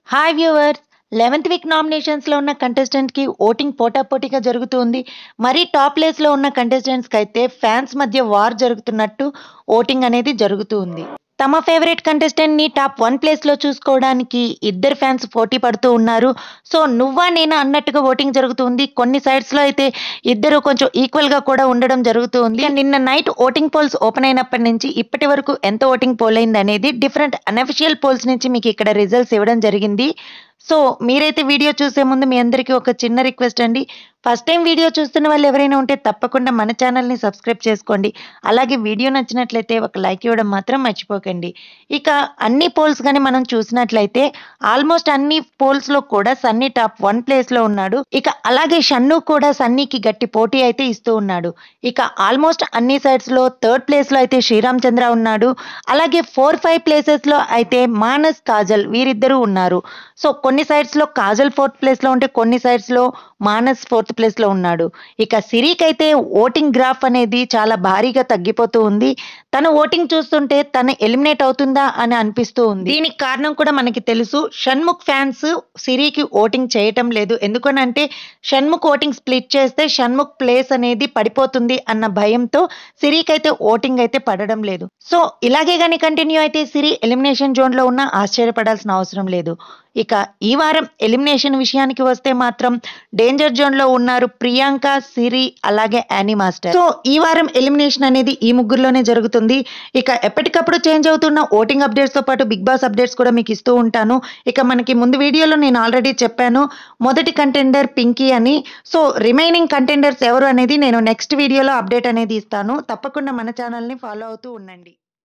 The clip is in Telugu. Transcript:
హాయ్ వ్యూవర్స్ లెవెంత్ వీక్ నామినేషన్స్లో ఉన్న కంటెస్టెంట్కి ఓటింగ్ పోటాపోటీగా జరుగుతుంది మరీ టాప్ ప్లేస్లో ఉన్న కంటెస్టెంట్స్కి అయితే ఫ్యాన్స్ మధ్య వార్ జరుగుతున్నట్టు ఓటింగ్ అనేది జరుగుతుంది తమ ఫేవరెట్ కంటెస్టెంట్ని టాప్ వన్ ప్లేస్లో చూసుకోవడానికి ఇద్దరు ఫ్యాన్స్ పోటీ పడుతూ ఉన్నారు సో నువ్వా నేనా అన్నట్టుగా ఓటింగ్ జరుగుతుంది కొన్ని సైడ్స్లో అయితే ఇద్దరు కొంచెం ఈక్వల్గా కూడా ఉండడం జరుగుతుంది నిన్న నైట్ ఓటింగ్ పోల్స్ ఓపెన్ అయినప్పటి నుంచి ఇప్పటి వరకు ఎంత ఓటింగ్ పోల్ అయింది అనేది డిఫరెంట్ అనఫిషియల్ పోల్స్ నుంచి మీకు ఇక్కడ రిజల్ట్స్ ఇవ్వడం జరిగింది సో మీరైతే వీడియో చూసే ముందు మీ అందరికీ ఒక చిన్న రిక్వెస్ట్ అండి ఫస్ట్ టైం వీడియో చూస్తున్న వాళ్ళు ఎవరైనా ఉంటే తప్పకుండా మన ఛానల్ని సబ్స్క్రైబ్ చేసుకోండి అలాగే వీడియో నచ్చినట్లయితే ఒక లైక్ ఇవ్వడం మాత్రం మర్చిపోకండి ఇక అన్ని పోల్స్ కానీ మనం చూసినట్లయితే ఆల్మోస్ట్ అన్ని పోల్స్లో కూడా సన్నీ టాప్ వన్ ప్లేస్లో ఉన్నాడు ఇక అలాగే షన్ను కూడా సన్నీకి గట్టి పోటీ అయితే ఇస్తూ ఉన్నాడు ఇక ఆల్మోస్ట్ అన్ని సైడ్స్లో థర్డ్ ప్లేస్లో అయితే శ్రీరామ్ చంద్ర ఉన్నాడు అలాగే ఫోర్ ఫైవ్ ప్లేసెస్లో అయితే మానస్ కాజల్ వీరిద్దరూ ఉన్నారు సో కొన్ని సైడ్స్లో కాజల్ ఫోర్త్ ప్లేస్లో ఉంటే కొన్ని సైడ్స్లో మానస్ ఫోర్త్ ప్లేస్లో ఉన్నాడు ఇక సిరికి అయితే ఓటింగ్ గ్రాఫ్ అనేది చాలా భారీగా తగ్గిపోతూ ఉంది తన ఓటింగ్ చూస్తుంటే తను ఎలిమినేట్ అవుతుందా అని అనిపిస్తూ ఉంది దీనికి కారణం కూడా మనకి తెలుసు షణ్ముఖ్ ఫ్యాన్స్ సిరికి ఓటింగ్ చేయటం లేదు ఎందుకనంటే షణ్ముఖ్ ఓటింగ్ స్ప్లిట్ చేస్తే షణ్ముఖ్ ప్లేస్ అనేది పడిపోతుంది అన్న భయంతో సిరికి అయితే ఓటింగ్ అయితే పడడం లేదు సో ఇలాగే కానీ కంటిన్యూ అయితే సిరి ఎలిమినేషన్ జోన్లో ఉన్న ఆశ్చర్యపడాల్సిన అవసరం లేదు ఇక ఈ వారం ఎలిమినేషన్ విషయానికి వస్తే మాత్రం డేంజర్ జోన్లో ఉన్నారు ప్రియాంక సిరి అలాగే యానీ మాస్టర్ సో ఈ వారం ఎలిమినేషన్ అనేది ఈ ముగ్గురులోనే జరుగుతుంది ఇక ఎప్పటికప్పుడు చేంజ్ అవుతున్న ఓటింగ్ అప్డేట్స్తో పాటు బిగ్ బాస్ అప్డేట్స్ కూడా మీకు ఇస్తూ ఉంటాను ఇక మనకి ముందు వీడియోలో నేను ఆల్రెడీ చెప్పాను మొదటి కంటెండర్ పింకీ అని సో రిమైనింగ్ కంటెండర్స్ ఎవరు అనేది నేను నెక్స్ట్ వీడియోలో అప్డేట్ అనేది ఇస్తాను తప్పకుండా మన ఛానల్ని ఫాలో అవుతూ ఉండండి